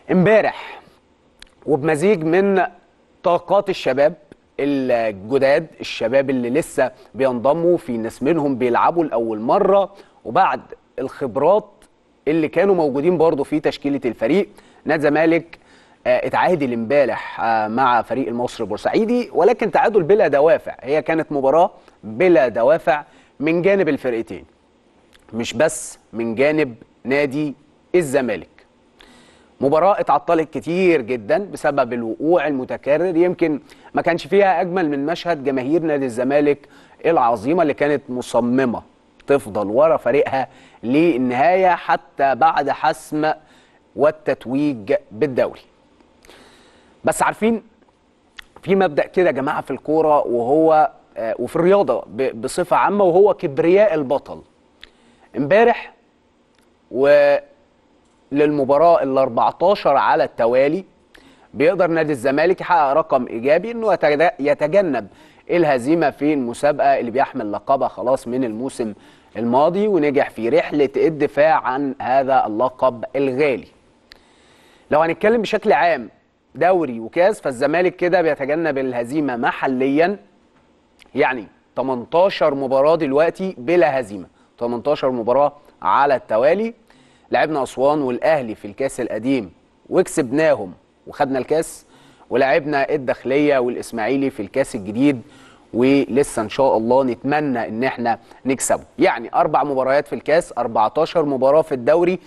امبارح وبمزيج من طاقات الشباب الجداد الشباب اللي لسه بينضموا في ناس منهم بيلعبوا لاول مره وبعد الخبرات اللي كانوا موجودين برضه في تشكيله الفريق نادي الزمالك آه، اتعادل امبارح آه، مع فريق المصري البورسعيدي ولكن تعادل بلا دوافع هي كانت مباراه بلا دوافع من جانب الفرقتين مش بس من جانب نادي الزمالك مباراة اتعطلت كتير جدا بسبب الوقوع المتكرر يمكن ما كانش فيها أجمل من مشهد جماهير نادي الزمالك العظيمة اللي كانت مصممة تفضل ورا فريقها للنهاية حتى بعد حسم والتتويج بالدوري بس عارفين في مبدأ كده يا جماعة في الكورة وهو آه، وفي الرياضة ب- بصفة عامة وهو كبرياء البطل امبارح و للمباراة ال 14 على التوالي بيقدر نادي الزمالك يحقق رقم ايجابي انه يتج- يتجنب الهزيمه في المسابقه اللي بيحمل لقبها خلاص من الموسم الماضي ونجح في رحله الدفاع عن هذا اللقب الغالي. لو هنتكلم بشكل عام دوري وكاس فالزمالك كده بيتجنب الهزيمه محليا يعني 18 مباراة دلوقتي بلا هزيمة 18 مباراة على التوالي لعبنا أسوان والأهلي في الكاس القديم وكسبناهم وخدنا الكاس ولعبنا الداخلية والإسماعيلي في الكاس الجديد ولسه إن شاء الله نتمنى إن احنا نكسبه يعني أربع مباريات في الكاس 14 مباراة في الدوري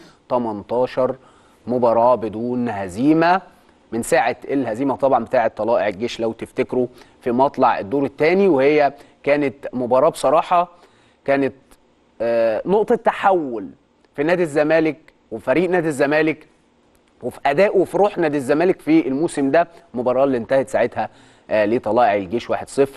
18 مباراة بدون هزيمة من ساعة الهزيمة طبعا بتاعة طلائع الجيش لو تفتكروا في مطلع الدور الثاني وهي كانت مباراة بصراحة كانت آه، نقطة تحول في نادي الزمالك وفريق نادي الزمالك وفي أداء وفي روح نادي الزمالك في الموسم ده المباراة اللي انتهت ساعتها آه، لطلائع الجيش 1-0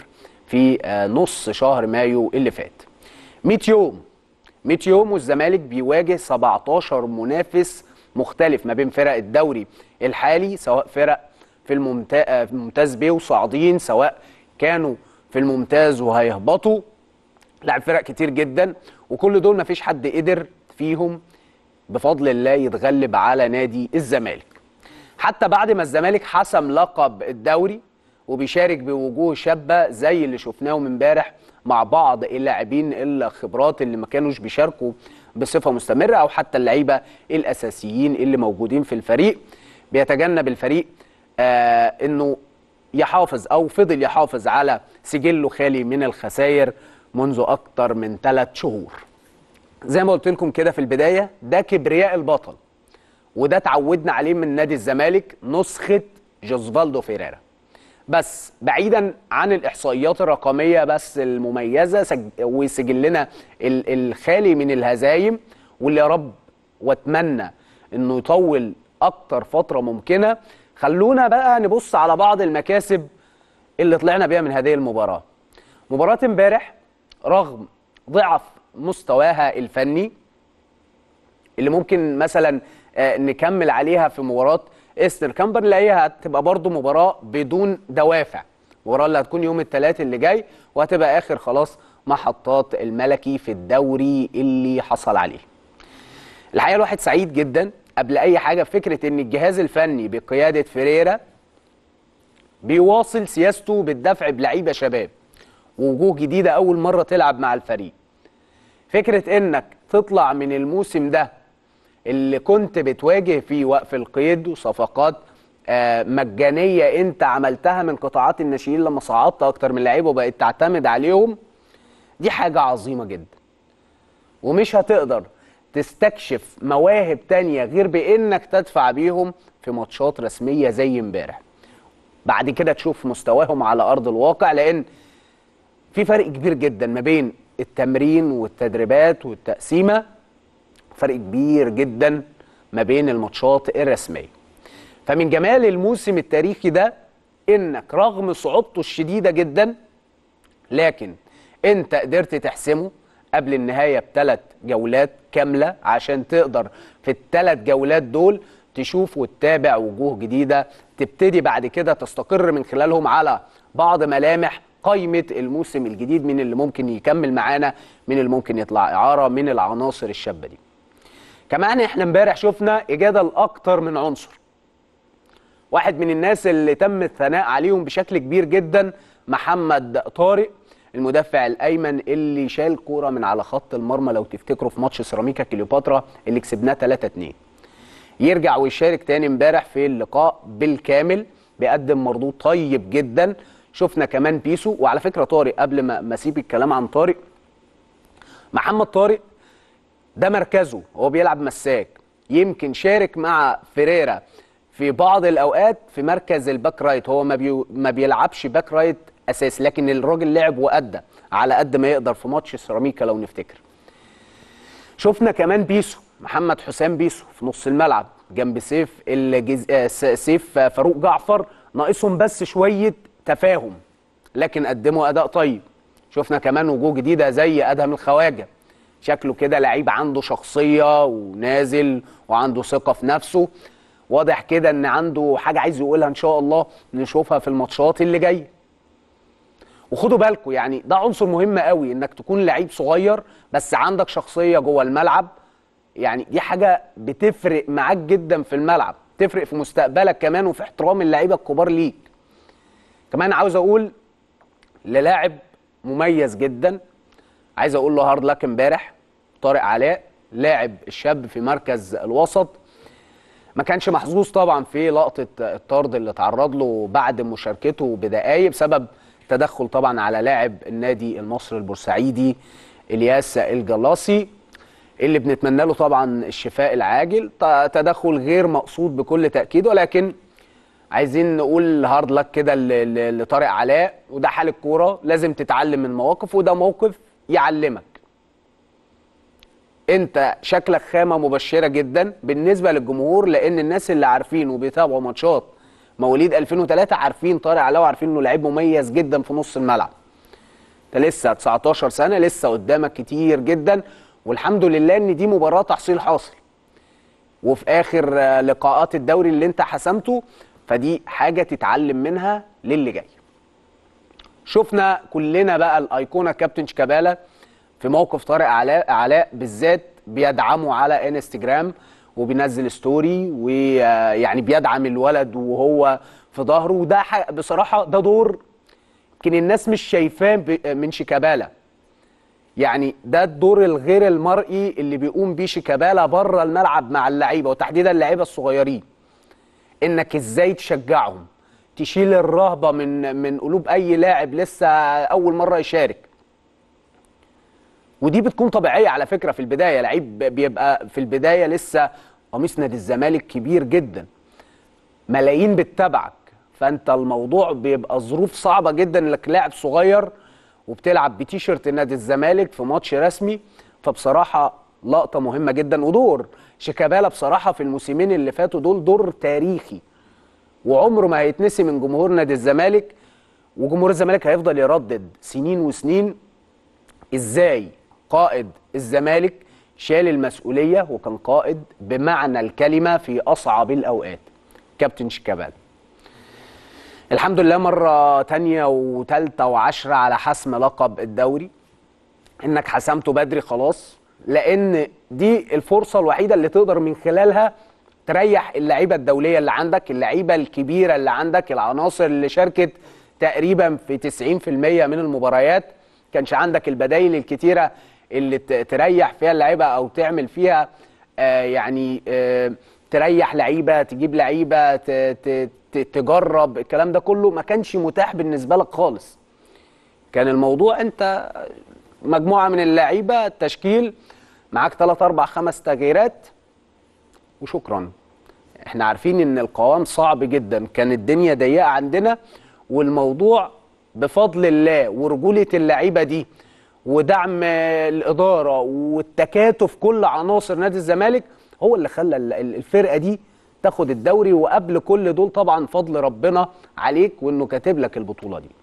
في آه، نص شهر مايو اللي فات 100 يوم 100 يوم والزمالك بيواجه 17 منافس مختلف ما بين فرق الدوري الحالي سواء فرق في الممتا- في الممتاز بيه وصاعدين سواء كانوا في الممتاز وهيهبطوا لعب فرق كتير جدا وكل دول مفيش حد قدر فيهم بفضل الله يتغلب على نادي الزمالك حتى بعد ما الزمالك حسم لقب الدوري وبيشارك بوجوه شابه زي اللي شفناهم امبارح مع بعض اللاعبين الخبرات اللي ما كانوش بيشاركوا بصفه مستمره او حتى اللعيبه الاساسيين اللي موجودين في الفريق بيتجنب الفريق آه انه يحافظ او فضل يحافظ على سجله خالي من الخسائر منذ اكتر من ثلاث شهور زي ما قلت لكم كده في البدايه ده كبرياء البطل وده اتعودنا عليه من نادي الزمالك نسخه جوزفالدو فيريرا بس بعيدا عن الاحصائيات الرقميه بس المميزه سج... وسجلنا ال- الخالي من الهزايم واللي يا رب واتمنى انه يطول اكتر فتره ممكنه خلونا بقى نبص على بعض المكاسب اللي طلعنا بيها من هذه المباراه مباراه امبارح رغم ضعف مستواها الفني اللي ممكن مثلا آه، نكمل عليها في مباراه استر كامبر اللي هي هتبقى برضو مباراه بدون دوافع المباراه اللي هتكون يوم الثلاث اللي جاي وهتبقى اخر خلاص محطات الملكي في الدوري اللي حصل عليه الحقيقه الواحد سعيد جدا قبل اي حاجه فكره ان الجهاز الفني بقياده فيريرا بيواصل سياسته بالدفع بلعيبه شباب ووجوه جديده اول مره تلعب مع الفريق فكره انك تطلع من الموسم ده اللي كنت بتواجه فيه وقف القيد وصفقات آه، مجانيه انت عملتها من قطاعات الناشئين لما صعدت اكتر من لعيبه وبقيت تعتمد عليهم دي حاجه عظيمه جدا ومش هتقدر تستكشف مواهب تانية غير بانك تدفع بيهم في ماتشات رسميه زي امبارح بعد كده تشوف مستواهم على ارض الواقع لان في فرق كبير جدا ما بين التمرين والتدريبات والتقسيمه فرق كبير جدا ما بين الماتشات الرسميه فمن جمال الموسم التاريخي ده انك رغم صعوبته الشديده جدا لكن انت قدرت تحسمه قبل النهايه بثلاث جولات كامله عشان تقدر في الثلاث جولات دول تشوف وتتابع وجوه جديده تبتدي بعد كده تستقر من خلالهم على بعض ملامح قائمه الموسم الجديد من اللي ممكن يكمل معانا من اللي ممكن يطلع اعاره من العناصر الشابه دي. كمان احنا امبارح شفنا اجاده لاكتر من عنصر واحد من الناس اللي تم الثناء عليهم بشكل كبير جدا محمد طارق المدافع الايمن اللي شال كوره من على خط المرمى لو تفتكروا في ماتش سيراميكا كليوباترا اللي كسبناه 3 2 يرجع ويشارك تاني امبارح في اللقاء بالكامل بيقدم مردود طيب جدا شفنا كمان بيسو وعلى فكره طارق قبل ما ما اسيب الكلام عن طارق محمد طارق ده مركزه هو بيلعب مساك يمكن شارك مع فيريرا في بعض الاوقات في مركز الباك رايت هو ما, بي... ما بيلعبش باك رايت اساسي لكن الراجل لعب وادى على قد ما يقدر في ماتش سيراميكا لو نفتكر شفنا كمان بيسو محمد حسام بيسو في نص الملعب جنب سيف الجز... آه، س- سيف آه، فاروق جعفر ناقصهم بس شويه تفاهم لكن قدموا اداء طيب شفنا كمان وجوه جديده زي ادهم الخواجه شكله كده لعيب عنده شخصيه ونازل وعنده ثقه في نفسه واضح كده ان عنده حاجه عايز يقولها ان شاء الله نشوفها في الماتشات اللي جايه وخدوا بالكم يعني ده عنصر مهم قوي انك تكون لعيب صغير بس عندك شخصيه جوه الملعب يعني دي حاجه بتفرق معاك جدا في الملعب تفرق في مستقبلك كمان وفي احترام اللعيبه الكبار ليك كمان عاوز اقول للاعب مميز جدا عايز اقول له هارد لك امبارح طارق علاء لاعب الشاب في مركز الوسط ما كانش محظوظ طبعا في لقطه الطرد اللي تعرض له بعد مشاركته بدقايق بسبب تدخل طبعا على لاعب النادي المصري البورسعيدي الياس الجلاصي اللي بنتمنى له طبعا الشفاء العاجل ت- تدخل غير مقصود بكل تاكيد ولكن عايزين نقول هارد لك كده ل- ل- لطارق علاء وده حال الكوره لازم تتعلم من مواقف وده موقف يعلمك انت شكلك خامه مبشره جدا بالنسبه للجمهور لان الناس اللي عارفين وبيتابعوا ماتشات مواليد 2003 عارفين طارق علاء وعارفين انه لعيب مميز جدا في نص الملعب انت لسه 19 سنه لسه قدامك كتير جدا والحمد لله ان دي مباراه تحصيل حاصل وفي اخر آه، لقاءات الدوري اللي انت حسمته فدي حاجه تتعلم منها للي جاي شفنا كلنا بقى الايقونه كابتن شيكابالا في موقف طارق علاء علاء بالذات بيدعمه على انستجرام وبينزل ستوري ويعني بيدعم الولد وهو في ظهره وده ح- بصراحه ده دور يمكن الناس مش شايفاه ب- من شيكابالا يعني ده الدور الغير المرئي اللي بيقوم بيه شيكابالا بره الملعب مع اللعيبه وتحديدا اللعيبه الصغيرين انك ازاي تشجعهم تشيل الرهبه من من قلوب اي لاعب لسه اول مره يشارك ودي بتكون طبيعيه على فكره في البدايه لعيب بيبقى في البدايه لسه قميص نادي الزمالك كبير جدا ملايين بتتابعك فانت الموضوع بيبقى ظروف صعبه جدا انك لاعب صغير وبتلعب بتيشيرت نادي الزمالك في ماتش رسمي فبصراحه لقطه مهمه جدا ودور شيكابالا بصراحه في الموسمين اللي فاتوا دول دور تاريخي وعمره ما هيتنسي من جمهور نادي الزمالك وجمهور الزمالك هيفضل يردد سنين وسنين ازاي قائد الزمالك شال المسؤوليه وكان قائد بمعنى الكلمه في اصعب الاوقات كابتن شيكابالا الحمد لله مرة تانية وتالتة وعشرة على حسم لقب الدوري انك حسمته بدري خلاص لان دي الفرصة الوحيدة اللي تقدر من خلالها تريح اللعيبة الدولية اللي عندك اللعيبة الكبيرة اللي عندك العناصر اللي شاركت تقريبا في 90% من المباريات كانش عندك البدايل الكتيرة اللي ت- تريح فيها اللعيبة او تعمل فيها آه يعني آه تريح لعيبه تجيب لعيبه ت- ت- ت- تجرب الكلام ده كله ما كانش متاح بالنسبه لك خالص كان الموضوع انت مجموعه من اللعيبه التشكيل معاك 3 4 5 تغييرات وشكرا احنا عارفين ان القوام صعب جدا كان الدنيا ضيقه عندنا والموضوع بفضل الله ورجوله اللعيبه دي ودعم الاداره والتكاتف كل عناصر نادي الزمالك هو اللي خلى ال- ال- الفرقه دي تاخد الدوري وقبل كل دول طبعا فضل ربنا عليك وانه كاتب لك البطوله دي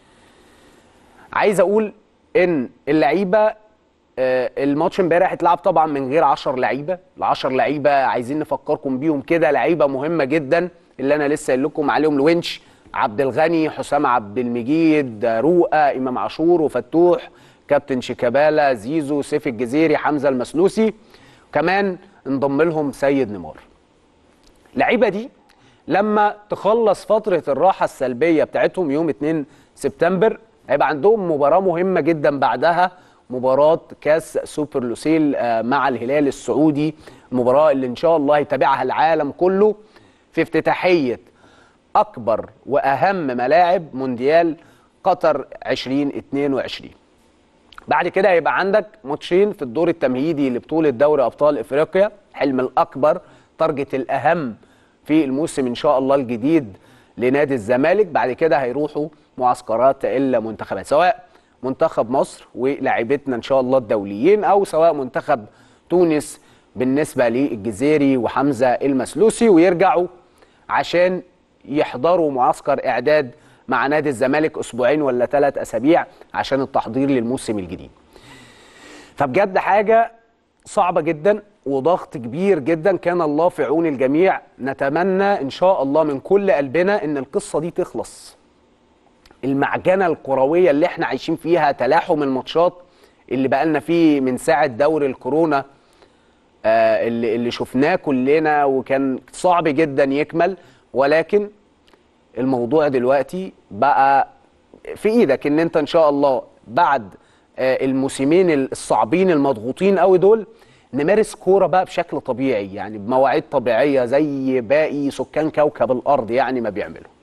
عايز اقول ان اللعيبه آه، الماتش امبارح اتلعب طبعا من غير 10 لعيبه ال 10 لعيبه عايزين نفكركم بيهم كده لعيبه مهمه جدا اللي انا لسه قايل لكم عليهم الونش عبد الغني حسام عبد المجيد آه، رؤى امام عاشور وفتوح كابتن شيكابالا زيزو سيف الجزيري حمزه المسلوسي كمان انضم لهم سيد نيمار اللعيبه دي لما تخلص فتره الراحه السلبيه بتاعتهم يوم 2 سبتمبر هيبقى عندهم مباراه مهمه جدا بعدها مباراه كاس سوبر لوسيل آه، مع الهلال السعودي المباراه اللي ان شاء الله يتابعها العالم كله في افتتاحيه اكبر واهم ملاعب مونديال قطر 2022 بعد كده هيبقى عندك ماتشين في الدور التمهيدي لبطوله دوري ابطال افريقيا حلم الاكبر تارجت الاهم في الموسم ان شاء الله الجديد لنادي الزمالك بعد كده هيروحوا معسكرات المنتخبات سواء منتخب مصر ولاعيبتنا ان شاء الله الدوليين او سواء منتخب تونس بالنسبه للجزيري وحمزه المسلوسي ويرجعوا عشان يحضروا معسكر اعداد مع نادي الزمالك اسبوعين ولا ثلاث اسابيع عشان التحضير للموسم الجديد. فبجد حاجه صعبه جدا وضغط كبير جدا كان الله في عون الجميع نتمنى ان شاء الله من كل قلبنا ان القصه دي تخلص. المعجنه الكرويه اللي احنا عايشين فيها تلاحم الماتشات اللي بقالنا فيه من ساعه دوري الكورونا آه اللي اللي شفناه كلنا وكان صعب جدا يكمل ولكن الموضوع دلوقتي بقى في ايدك ان انت ان شاء الله بعد آه، الموسمين الصعبين المضغوطين قوي دول نمارس كوره بقى بشكل طبيعي يعني بمواعيد طبيعيه زي باقي سكان كوكب الارض يعني ما بيعملوا